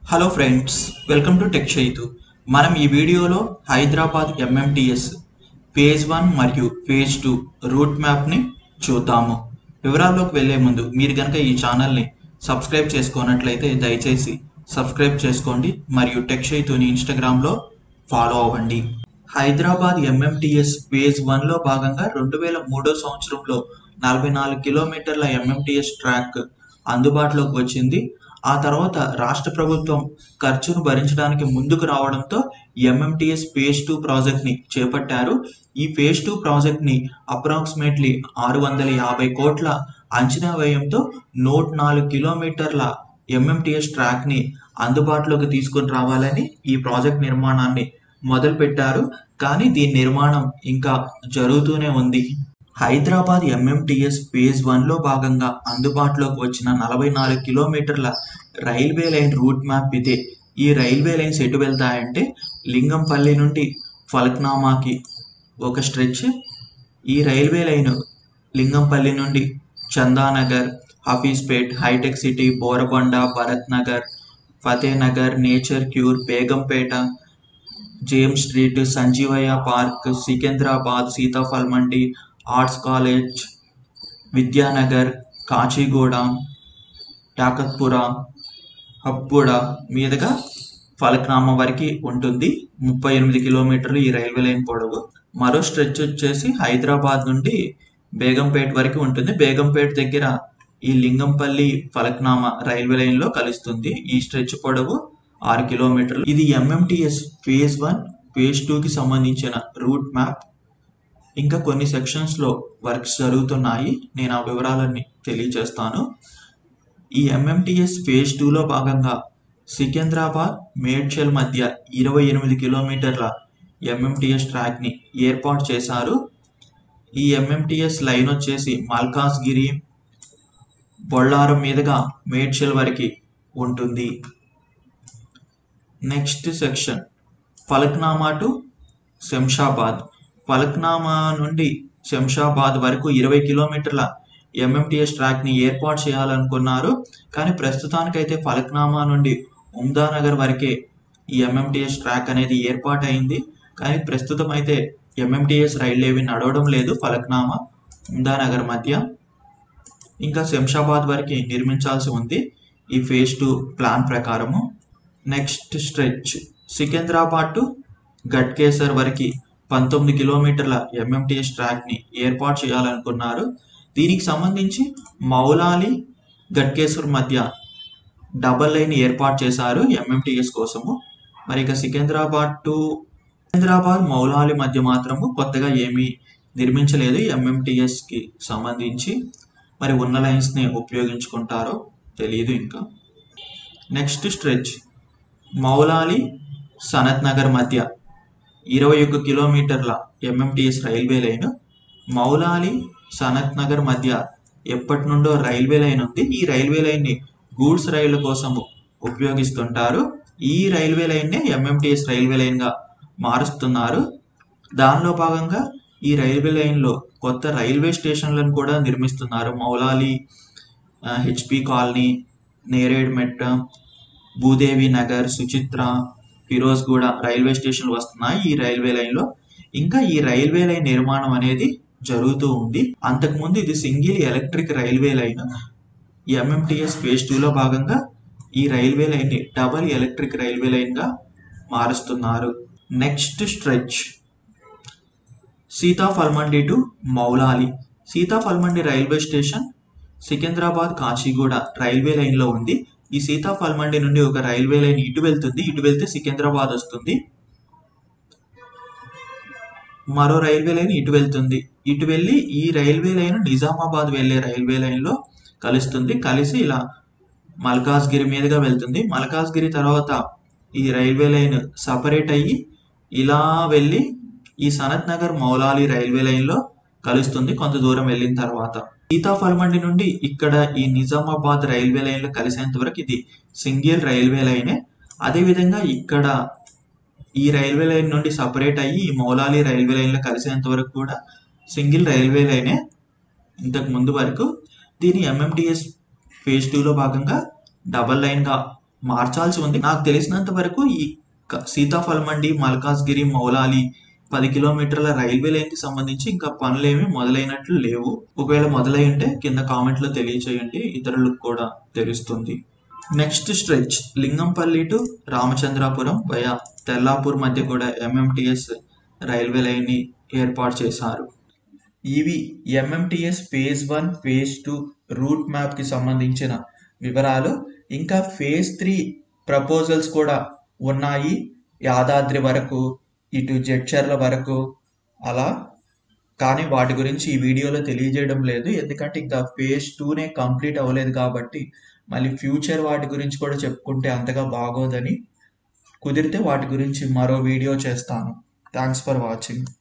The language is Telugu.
hello friends welcome to tech Chaitu మనం ఈ వీడియోలో హైదరాబాద్ ఎంఎంటిఎస్ ఫేజ్ వన్ మరియు ఫేజ్ టూ రూట్ మ్యాప్ని చూద్దాము వివరాల్లోకి వెళ్లే ముందు మీరు కనుక ఈ ఛానల్ని సబ్స్క్రైబ్ చేసుకోనట్లయితే దయచేసి సబ్స్క్రైబ్ చేసుకోండి మరియు టెక్ చైతుని ఇన్స్టాగ్రామ్లో ఫాలో అవ్వండి హైదరాబాద్ ఎంఎంటిఎస్ ఫేజ్ వన్లో భాగంగా రెండు వేల మూడో సంవత్సరంలో నలభై నాలుగు కిలోమీటర్ల ఎంఎంటిఎస్ ట్రాక్ అందుబాటులోకి వచ్చింది ఆ తర్వాత రాష్ట్ర ప్రభుత్వం ఖర్చును భరించడానికి ముందుకు రావడంతో ఎంఎంటిఎస్ ఫేజ్ టూ ప్రాజెక్ట్ని చేపట్టారు ఈ ఫేజ్ టూ ప్రాజెక్ట్ని అప్రాక్సిమేట్లీ ఆరు వందల యాభై కోట్ల అంచనా వ్యయంతో నూట నాలుగు కిలోమీటర్ల ఎంఎంటిఎస్ ట్రాక్ని అందుబాటులోకి తీసుకొని రావాలని ఈ ప్రాజెక్ట్ నిర్మాణాన్ని మొదలు పెట్టారు కానీ దీని నిర్మాణం ఇంకా జరుగుతూనే ఉంది హైదరాబాద్ ఎంఎంటిఎస్ ఫేజ్ వన్లో భాగంగా అందుబాటులోకి వచ్చిన నలభై నాలుగు కిలోమీటర్ల రైల్వే లైన్ రూట్ మ్యాప్ ఇదే ఈ రైల్వే లైన్స్ ఎటు వెళ్తాయంటే లింగంపల్లి నుండి ఫలక్నామాకి ఒక స్ట్రెచ్ ఈ రైల్వే లైన్ లింగంపల్లి నుండి చందానగర్ హఫీజ్పేట్ హైటెక్ City Borabanda Bharat Nagar Fatehnagar Nature Cure Begumpet James Street Sanjeevaiah Park Secunderabad Sitafal Mandi Arts College Vidyanagar Kacheguda Yakutpura హబ్బుడ మీదుగా ఫలక్నామా వరకు ఉంటుంది ముప్పై ఎనిమిది కిలోమీటర్లు ఈ రైల్వే లైన్ పొడవు మరో స్ట్రెచ్ వచ్చేసి హైదరాబాద్ నుండి బేగంపేట వరకు ఉంటుంది బేగంపేట దగ్గర ఈ లింగంపల్లి ఫలక్నామా రైల్వే లైన్లో కలుస్తుంది ఈ స్ట్రెచ్ పొడవు ఆరు కిలోమీటర్లు ఇది ఎంఎంటిఎస్ ఫేజ్ వన్ ఫేజ్ టూకి సంబంధించిన రూట్ మ్యాప్ ఇంకా కొన్ని సెక్షన్స్లో వర్క్స్ జరుగుతున్నాయి నేను ఆ వివరాలన్నీ తెలియజేస్తాను ఈ ఎంఎంటిఎస్ ఫేజ్ టూలో భాగంగా సికింద్రాబాద్ మేడ్చల్ మధ్య ఇరవై ఎనిమిది కిలోమీటర్ల ఎంఎంటిఎస్ ట్రాక్ని ఏర్పాటు చేశారు ఈ ఎంఎంటిఎస్ లైన్ వచ్చేసి మల్కాజ్గిరి బొళ్ళారం మీదుగా మేడ్చల్ వరకు ఉంటుంది next section Falaknuma to Shamshabad Falaknuma నుండి శంషాబాద్ వరకు ఇరవై కిలోమీటర్ల ఎంఎంటిఎస్ ట్రాక్ని ఏర్పాటు చేయాలనుకున్నారు కానీ ప్రస్తుతానికైతే ఫలక్నామా నుండి ఉమ్దానగర్ వరకే ఈ ఎంఎంటిఎస్ ట్రాక్ అనేది ఏర్పాటు అయింది కానీ ప్రస్తుతం అయితే ఎంఎంటిఎస్ రైళ్ళు ఏవి నడవడం లేదు ఫలక్నామా ఉమ్దానగర్ మధ్య ఇంకా శంషాబాద్ వరకు నిర్మించాల్సి ఉంది ఈ ఫేజ్ టూ ప్లాన్ ప్రకారము next stretch Secunderabad to Ghatkesar వరకు పంతొమ్మిది కిలోమీటర్ల ఎంఎంటిఎస్ ట్రాక్ని ఏర్పాటు చేయాలనుకున్నారు దీనికి సంబంధించి మౌలాలి గట్కేశ్వర్ మధ్య డబల్ లైన్ ఏర్పాటు చేశారు ఎంఎంటిఎస్ కోసము మరి ఇక సికింద్రాబాద్ టు సికింద్రాబాద్ మౌలాలి మధ్య మాత్రము కొత్తగా ఏమీ నిర్మించలేదు ఎంఎంటిఎస్కి సంబంధించి మరి ఉన్న లైన్స్ని ఉపయోగించుకుంటారో తెలియదు ఇంకా నెక్స్ట్ స్ట్రెచ్ మౌలాలి సనత్ నగర్ మధ్య ఇరవై ఒక్క కిలోమీటర్ల MMTS railway line Moulali Sanath Nagar మధ్య ఎప్పటి నుండో రైల్వే లైన్ ఉంది ఈ రైల్వే లైన్ని గూడ్స్ రైళ్ల కోసము ఉపయోగిస్తుంటారు ఈ రైల్వే లైన్నే ఎంఎంటిఎస్ రైల్వే లైన్గా మారుస్తున్నారు దానిలో భాగంగా ఈ రైల్వే లైన్లో కొత్త రైల్వే స్టేషన్లను కూడా నిర్మిస్తున్నారు Moula Ali HP colony Neredmet Bhudevi Nagar Suchitra Firozguda railway స్టేషన్లు వస్తున్నాయి ఈ రైల్వే లైన్లో ఇంకా ఈ రైల్వే లైన్ నిర్మాణం అనేది జరుగుతూ ఉంది అంతకుముందు ఇది single electric railway line MMTS phase టూలో భాగంగా ఈ రైల్వే లైన్ని డబల్ ఎలక్ట్రిక్ రైల్వే లైన్గా మారుస్తున్నారు next stretch Sitafalmandi to Moulali Sitafalmandi railway station Secunderabad Kacheguda railway లైన్లో ఉంది ఈ సీతాఫల్మండి నుండి ఒక రైల్వే లైన్ ఇటు వెళ్తుంది ఇటు వెళ్తే సికింద్రాబాద్ వస్తుంది మరో రైల్వే లైన్ ఇటు వెళ్తుంది ఇటు వెళ్ళి ఈ రైల్వే లైన్ నిజామాబాద్ వెళ్ళే రైల్వే లైన్లో కలుస్తుంది కలిసి ఇలా మల్కాజ్గిరి మీదుగా వెళ్తుంది మల్కాజ్గిరి తర్వాత ఈ రైల్వే లైన్ సపరేట్ అయ్యి ఇలా వెళ్ళి ఈ సనత్ నగర్ మౌలాలి రైల్వే లైన్లో కలుస్తుంది కొంత దూరం వెళ్ళిన తర్వాత సీతాఫల్మండి నుండి ఇక్కడ ఈ నిజామాబాద్ రైల్వే లైన్లో కలిసేంత వరకు ఇది సింగిల్ రైల్వే లైనే అదేవిధంగా ఇక్కడ ఈ రైల్వే లైన్ నుండి సపరేట్ అయ్యి ఈ మౌలాలి రైల్వే లైన్లో కలిసేంత వరకు కూడా సింగిల్ రైల్వే లైనే ఇంతకు ముందు వరకు దీని ఎంఎండిఎస్ ఫేజ్ టూలో భాగంగా డబల్ లైన్గా మార్చాల్సి ఉంది నాకు తెలిసినంత వరకు ఈ క- సీతాఫల్ మండి మల్కాజ్గిరి మౌలాలి పది కిలోమీటర్ల రైల్వే లైన్ కి సంబంధించి ఇంకా పనులేమి మొదలైనట్లు లేవు ఒకవేళ మొదలై ఉంటే కింద కామెంట్ లో తెలియచేయండి ఇతరులకు కూడా తెలుస్తుంది next stretch Lingampalli to Ramachandrapuram via Tellapur మధ్య కూడా ఎంఎంటిఎస్ రైల్వే లైన్ ని ఏర్పాటు చేశారు ఇవి MMTS phase one phase two route map కి సంబంధించిన వివరాలు ఇంకా ఫేజ్ త్రీ ప్రపోజల్స్ కూడా ఉన్నాయి యాదాద్రి వరకు ఇటు జడ్చర్ల వరకు అలా కానీ వాటి గురించి ఈ వీడియోలో తెలియజేయడం లేదు ఎందుకంటే ఇంకా ఫేజ్ టూనే కంప్లీట్ అవ్వలేదు కాబట్టి మళ్ళీ ఫ్యూచర్ వాటి గురించి కూడా చెప్పుకుంటే అంతగా బాగోదని కుదిరితే వాటి గురించి మరో వీడియో చేస్తాను థ్యాంక్స్ ఫర్ వాచింగ్